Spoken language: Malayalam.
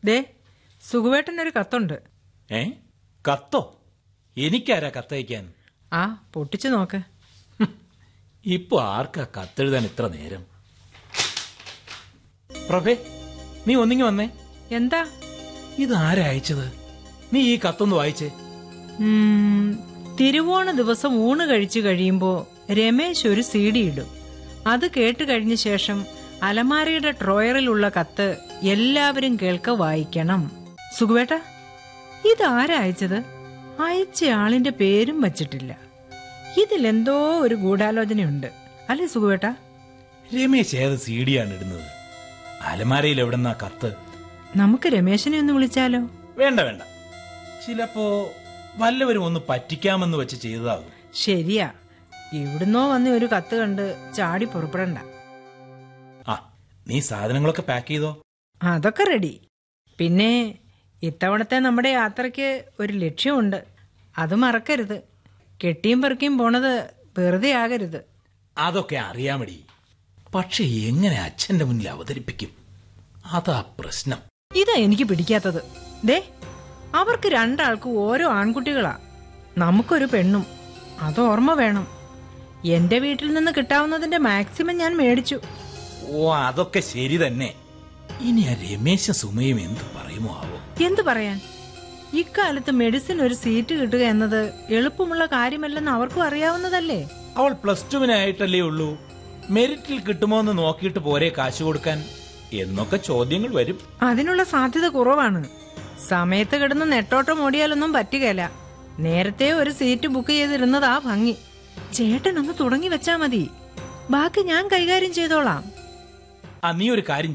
ദേ സുഖുവേട്ടനൊരു കത്തുണ്ട് ഏ കത്തോ എനിക്കാരാ കത്തയക്കാൻ ആ പൊട്ടിച്ചു നോക്ക് ഇപ്പൊ ആർക്കാ കത്തെഴുതാൻ ഇത്ര നേരം പ്രഭേ നീ ഒന്നിങ്ങി വന്നേ എന്താ ഇതാരാ അയച്ചത് നീ ഈ കത്തൊന്ന് വായിച്ചേ ഉം, തിരുവോണ ദിവസം ഊണ് കഴിച്ചു കഴിയുമ്പോ രമേശ് ഒരു സി ഡി ഇടും അത് കേട്ട് കഴിഞ്ഞ ശേഷം അലമാരയുടെ ഡ്രോയറിലുള്ള കത്ത് എല്ലാവരും കേൾക്ക വായിക്കണം സുഖുവേട്ട ഇതാരാ അയച്ചത് അയച്ച ആളിന്റെ പേരും വച്ചിട്ടില്ല ഇതിലെന്തോ ഒരു ഗൂഢാലോചനയുണ്ട് അല്ലേ സുഖുവേട്ട രമേശ് ഏത് സി ഡിയാണ് ഇടുന്നത് അലമാരയിൽ എവിടെന്നാ കത്ത് നമുക്ക് രമേശനെ ഒന്ന് വിളിച്ചാലോ വേണ്ട വേണ്ട ചിലപ്പോ വല്ലവരും ഒന്ന് പറ്റിക്കാമെന്ന് വെച്ച് ചെയ്തതാകും ശരിയാ ഇവിടുന്നോ വന്ന ഒരു കത്ത് കണ്ട് ചാടി പുറപ്പെടണ്ട ആ നീ സാധനങ്ങളൊക്കെ പാക്ക് ചെയ്തോ അതൊക്കെ റെഡി പിന്നെ ഇത്തവണത്തെ നമ്മുടെ യാത്രയ്ക്ക് ഒരു ലക്ഷ്യമുണ്ട് അത് മറക്കരുത് കെട്ടിയും പെറുക്കിയും പോണത് വെറുതെ ആകരുത് അതൊക്കെ അറിയാമടി പക്ഷെ എങ്ങനെ അച്ഛന്റെ മുന്നിൽ അവതരിപ്പിക്കും അതാ പ്രശ്നം ഇതാ എനിക്ക് പിടിക്കാത്തത് ദേ അവർക്ക് രണ്ടാൾക്കും ഓരോ ആൺകുട്ടികളാ നമുക്കൊരു പെണ്ണും അത് ഓർമ്മ വേണം എന്റെ വീട്ടിൽ നിന്ന് കിട്ടാവുന്നതിന്റെ മാക്സിമം ഞാൻ മേടിച്ചു ഓ അതൊക്കെ ശരി തന്നെ ഇനി ആ രമേശ സുമയും എന്ത് പറയുമോ ആവോ എന്തു പറയാൻ ഇക്കാലത്ത് മെഡിസിൻ ഒരു സീറ്റ് കിട്ടുക എന്നത് എളുപ്പമുള്ള കാര്യമല്ലെന്ന് അവർക്കും അറിയാവുന്നതല്ലേ അവൾ പ്ലസ് ടുവിനായിട്ടല്ലേ ഉള്ളൂ മെറിറ്റിൽ കിട്ടുമോ എന്ന് നോക്കിയിട്ട് പോരെ കാശ് കൊടുക്കാൻ എന്നൊക്കെ ചോദ്യങ്ങൾ വരും അതിനുള്ള സാധ്യത കുറവാണ് സമയത്ത് കിടന്ന് നെട്ടോട്ടം ഓടിയാലൊന്നും പറ്റുകയില്ല നേരത്തെ ഒരു സീറ്റ് ബുക്ക് ചെയ്തിരുന്നതാ ഭംഗി ചേട്ടൻ ഒന്ന് തുടങ്ങി വെച്ചാ മതി ബാക്കി ഞാൻ കൈകാര്യം ചെയ്തോളാം ആ നീ ഒരു കാര്യം